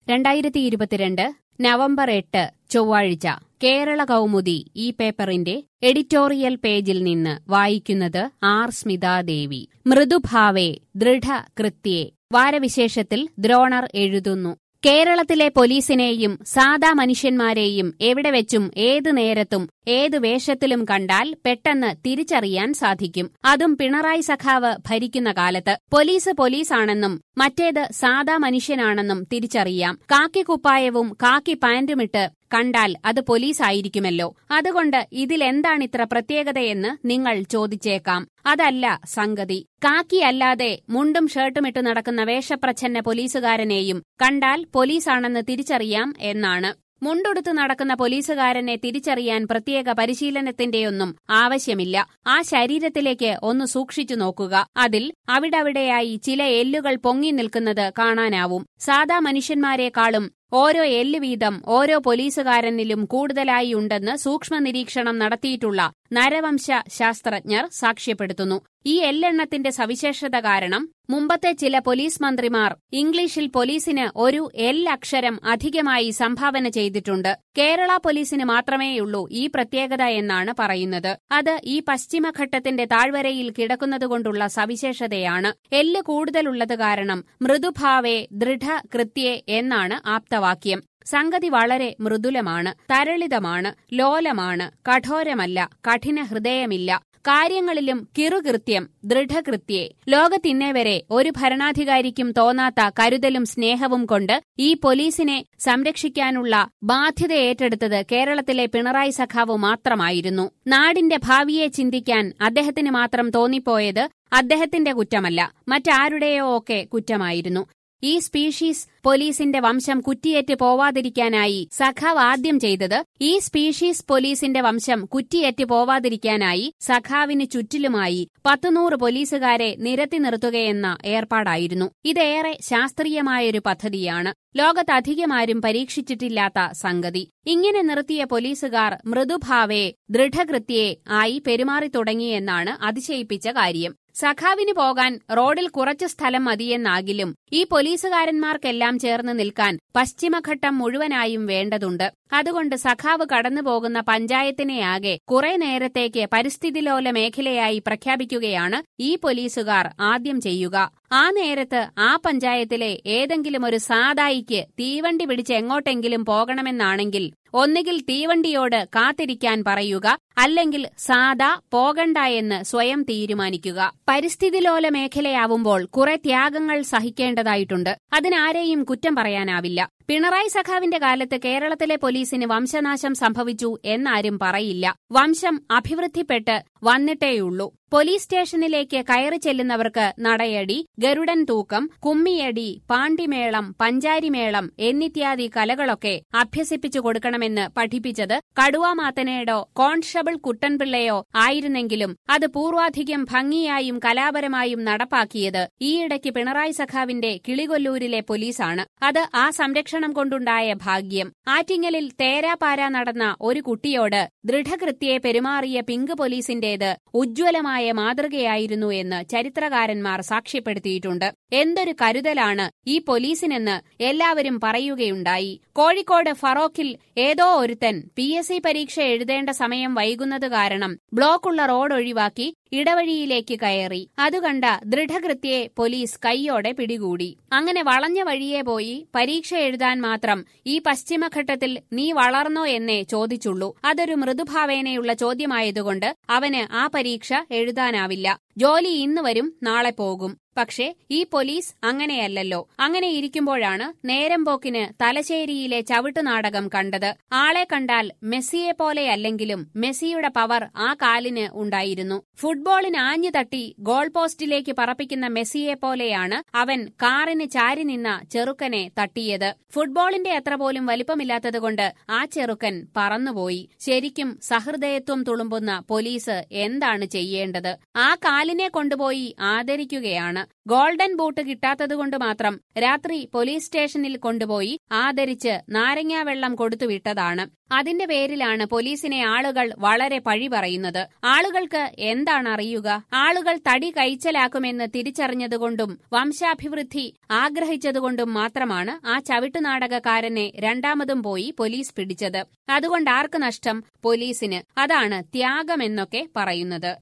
രണ്ടായിരത്തി ഇരുപത്തിരണ്ട് നവംബർ എട്ട് ചൊവ്വാഴ്ച കേരള കൗമുദി ഈ പേപ്പറിന്റെ എഡിറ്റോറിയൽ പേജിൽ നിന്ന് വായിക്കുന്നത് ആർ സ്മിതാദേവി മൃദുഭാവേ ദൃഢകൃത്യേ വാരവിശേഷത്തിൽ ദ്രോണർ എഴുതുന്നു കേരളത്തിലെ പോലീസിനെയും സാധാ മനുഷ്യന്മാരെയും എവിടെ വെച്ചും ഏത് നേരത്തും ഏത് വേഷത്തിലും കണ്ടാൽ പെട്ടെന്ന് തിരിച്ചറിയാൻ സാധിക്കും അതും പിണറായി സഖാവ് ഭരിക്കുന്ന കാലത്ത് പോലീസ് പോലീസാണെന്നും മറ്റേത് സാധാ മനുഷ്യനാണെന്നും തിരിച്ചറിയാം കാക്കി കുപ്പായവും കാക്കി പാന്റുമിട്ട് കണ്ടാൽ അത് പോലീസായിരിക്കുമല്ലോ അതുകൊണ്ട് ഇതിലെന്താണിത്ര പ്രത്യേകതയെന്ന് നിങ്ങൾ ചോദിച്ചേക്കാം അതല്ല സംഗതി കാക്കിയല്ലാതെ മുണ്ടും ഷർട്ടുമിട്ട് നടക്കുന്ന വേഷപ്രച്ഛന്ന പോലീസുകാരനെയും കണ്ടാൽ പോലീസാണെന്ന് തിരിച്ചറിയാം എന്നാണ് മുണ്ടുടുത്ത് നടക്കുന്ന പോലീസുകാരനെ തിരിച്ചറിയാൻ പ്രത്യേക പരിശീലനത്തിന്റെയൊന്നും ആവശ്യമില്ല ആ ശരീരത്തിലേക്ക് ഒന്ന് സൂക്ഷിച്ചു നോക്കുക അതിൽ അവിടവിടെയായി ചില എല്ലുകൾ പൊങ്ങി നിൽക്കുന്നത് കാണാനാവും സാധാ മനുഷ്യന്മാരെക്കാളും ഓരോ എല്ല് വീതം ഓരോ പോലീസുകാരനിലും കൂടുതലായി ഉണ്ടെന്ന് സൂക്ഷ്മ നിരീക്ഷണം നടത്തിയിട്ടുള്ള നരവംശ ശാസ്ത്രജ്ഞർ സാക്ഷ്യപ്പെടുത്തുന്നു ഈ എല്ലെണ്ണത്തിന്റെ സവിശേഷത കാരണം മുമ്പത്തെ ചില പോലീസ് മന്ത്രിമാർ ഇംഗ്ലീഷിൽ പോലീസിന് ഒരു എൽ അക്ഷരം അധികമായി സംഭാവന ചെയ്തിട്ടുണ്ട് കേരള പോലീസിന് മാത്രമേയുള്ളൂ ഈ പ്രത്യേകത എന്നാണ് പറയുന്നത് അത് ഈ പശ്ചിമഘട്ടത്തിന്റെ താഴ്വരയിൽ കിടക്കുന്നതുകൊണ്ടുള്ള സവിശേഷതയാണ് എല്ല് കൂടുതലുള്ളത് കാരണം മൃദുഭാവേ ദൃഢകൃത്യേ എന്നാണ് ആപ്തവാക്യം സംഗതി വളരെ മൃദുലമാണ് തരളിതമാണ് ലോലമാണ് കഠോരമല്ല കഠിന ഹൃദയമില്ല കാര്യങ്ങളിലും കിറുകൃത്യം ദൃഢകൃത്യേ ലോകത്തിന്നേ വരെ ഒരു ഭരണാധികാരിക്കും തോന്നാത്ത കരുതലും സ്നേഹവും കൊണ്ട് ഈ പോലീസിനെ സംരക്ഷിക്കാനുള്ള ബാധ്യത ഏറ്റെടുത്തത് കേരളത്തിലെ പിണറായി സഖാവ് മാത്രമായിരുന്നു നാടിന്റെ ഭാവിയെ ചിന്തിക്കാൻ അദ്ദേഹത്തിന് മാത്രം തോന്നിപ്പോയത് അദ്ദേഹത്തിന്റെ കുറ്റമല്ല മറ്റാരുടെയോ ഒക്കെ കുറ്റമായിരുന്നു ഈ സ്പീഷീസ് പോലീസിന്റെ വംശം കുറ്റിയേറ്റ് പോവാതിരിക്കാനായി സഖാവ് ആദ്യം ചെയ്തത് ഈ സ്പീഷീസ് പോലീസിന്റെ വംശം കുറ്റിയേറ്റ് പോവാതിരിക്കാനായി സഖാവിന് ചുറ്റിലുമായി പത്തുനൂറ് പോലീസുകാരെ നിരത്തി നിർത്തുകയെന്ന ഏർപ്പാടായിരുന്നു ഇതേറെ ശാസ്ത്രീയമായൊരു പദ്ധതിയാണ് ലോകത്തധികമാരും പരീക്ഷിച്ചിട്ടില്ലാത്ത സംഗതി ഇങ്ങനെ നിർത്തിയ പോലീസുകാർ മൃദുഭാവേ ദൃഢകൃത്യേ ആയി പെരുമാറി തുടങ്ങിയെന്നാണ് അതിശയിപ്പിച്ച കാര്യം സഖാവിന് പോകാൻ റോഡിൽ കുറച്ചു സ്ഥലം മതിയെന്നാകിലും ഈ പോലീസുകാരന്മാർക്കെല്ലാം ചേർന്ന് നിൽക്കാൻ പശ്ചിമഘട്ടം മുഴുവനായും വേണ്ടതുണ്ട് അതുകൊണ്ട് സഖാവ് കടന്നുപോകുന്ന പഞ്ചായത്തിനെയാകെ കുറെ നേരത്തേക്ക് പരിസ്ഥിതിലോല മേഖലയായി പ്രഖ്യാപിക്കുകയാണ് ഈ പോലീസുകാർ ആദ്യം ചെയ്യുക ആ നേരത്ത് ആ പഞ്ചായത്തിലെ ഏതെങ്കിലും ഒരു സാദായിക്ക് തീവണ്ടി പിടിച്ച് എങ്ങോട്ടെങ്കിലും പോകണമെന്നാണെങ്കിൽ ഒന്നുകിൽ തീവണ്ടിയോട് കാത്തിരിക്കാൻ പറയുക അല്ലെങ്കിൽ സാദാ പോകണ്ട എന്ന് സ്വയം തീരുമാനിക്കുക പരിസ്ഥിതിലോല മേഖലയാവുമ്പോൾ കുറെ ത്യാഗങ്ങൾ സഹിക്കേണ്ടതായിട്ടുണ്ട് അതിനാരെയും കുറ്റം പറയാനാവില്ല പിണറായി സഖാവിന്റെ കാലത്ത് കേരളത്തിലെ പോലീസിന് വംശനാശം സംഭവിച്ചു എന്നാരും പറയില്ല വംശം അഭിവൃദ്ധിപ്പെട്ട് വന്നിട്ടേയുള്ളൂ പോലീസ് സ്റ്റേഷനിലേക്ക് കയറി ചെല്ലുന്നവർക്ക് നടയടി ഗരുഡൻ തൂക്കം കുമ്മിയടി പാണ്ടിമേളം പഞ്ചാരിമേളം എന്നിത്യാദി കലകളൊക്കെ അഭ്യസിപ്പിച്ചു കൊടുക്കണമെന്ന് പഠിപ്പിച്ചത് കടുവാമാത്തനേടോ കോൺസ്റ്റബിൾ കുട്ടൻപിള്ളയോ ആയിരുന്നെങ്കിലും അത് പൂർവാധികം ഭംഗിയായും കലാപരമായും നടപ്പാക്കിയത് ഈയിടയ്ക്ക് പിണറായി സഖാവിന്റെ കിളികൊല്ലൂരിലെ പോലീസാണ് അത് ആ സംരക്ഷണം കൊണ്ടുണ്ടായ ഭാഗ്യം ആറ്റിങ്ങലിൽ തേരാപാര നടന്ന ഒരു കുട്ടിയോട് ദൃഢകൃത്യയെ പെരുമാറിയ പിങ്ക് പോലീസിന്റേത് ഉജ്ജ്വലമായ മാതൃകയായിരുന്നു എന്ന് ചരിത്രകാരന്മാർ സാക്ഷ്യപ്പെടുത്തിയിട്ടുണ്ട് എന്തൊരു കരുതലാണ് ഈ പോലീസിനെന്ന് എല്ലാവരും പറയുകയുണ്ടായി കോഴിക്കോട് ഫറോക്കിൽ ഏതോ ഒരുത്തൻ പി എസ് സി പരീക്ഷ എഴുതേണ്ട സമയം വൈകുന്നത് കാരണം ബ്ലോക്കുള്ള റോഡ് ഒഴിവാക്കി ഇടവഴിയിലേക്ക് കയറി അതുകണ്ട ദൃഢകൃത്യയെ പോലീസ് കൈയോടെ പിടികൂടി അങ്ങനെ വളഞ്ഞ വഴിയെ പോയി പരീക്ഷ എഴുതാൻ മാത്രം ഈ പശ്ചിമഘട്ടത്തിൽ നീ വളർന്നോ എന്നേ ചോദിച്ചുള്ളൂ അതൊരു മൃദുഭാവേനയുള്ള ചോദ്യമായതുകൊണ്ട് അവന് ആ പരീക്ഷ എഴുതാനാവില്ല ജോലി ഇന്ന് വരും നാളെ പോകും പക്ഷേ ഈ പോലീസ് അങ്ങനെയല്ലല്ലോ അങ്ങനെ ഇരിക്കുമ്പോഴാണ് നേരം പോക്കിന് തലശ്ശേരിയിലെ ചവിട്ടുനാടകം കണ്ടത് ആളെ കണ്ടാൽ മെസ്സിയെ പോലെയല്ലെങ്കിലും മെസ്സിയുടെ പവർ ആ കാലിന് ഉണ്ടായിരുന്നു ഫുട്ബോളിന് ആഞ്ഞു തട്ടി ഗോൾ പോസ്റ്റിലേക്ക് പറപ്പിക്കുന്ന മെസ്സിയെ പോലെയാണ് അവൻ കാറിന് ചാരി നിന്ന ചെറുക്കനെ തട്ടിയത് ഫുട്ബോളിന്റെ അത്ര പോലും വലിപ്പമില്ലാത്തതുകൊണ്ട് ആ ചെറുക്കൻ പറന്നുപോയി ശരിക്കും സഹൃദയത്വം തുളുമ്പുന്ന പോലീസ് എന്താണ് ചെയ്യേണ്ടത് ആ കാലിനെ കൊണ്ടുപോയി ആദരിക്കുകയാണ് ഗോൾഡൻ ബൂട്ട് കിട്ടാത്തതുകൊണ്ട് മാത്രം രാത്രി പോലീസ് സ്റ്റേഷനിൽ കൊണ്ടുപോയി ആദരിച്ച് നാരങ്ങാവെള്ളം കൊടുത്തുവിട്ടതാണ് അതിന്റെ പേരിലാണ് പോലീസിനെ ആളുകൾ വളരെ പഴി പറയുന്നത് ആളുകൾക്ക് എന്താണ് അറിയുക ആളുകൾ തടി കൈച്ചലാക്കുമെന്ന് തിരിച്ചറിഞ്ഞതുകൊണ്ടും വംശാഭിവൃദ്ധി ആഗ്രഹിച്ചതുകൊണ്ടും മാത്രമാണ് ആ ചവിട്ടുനാടകക്കാരനെ രണ്ടാമതും പോയി പോലീസ് പിടിച്ചത് അതുകൊണ്ട് ആർക്ക് നഷ്ടം പോലീസിന് അതാണ് ത്യാഗമെന്നൊക്കെ പറയുന്നത്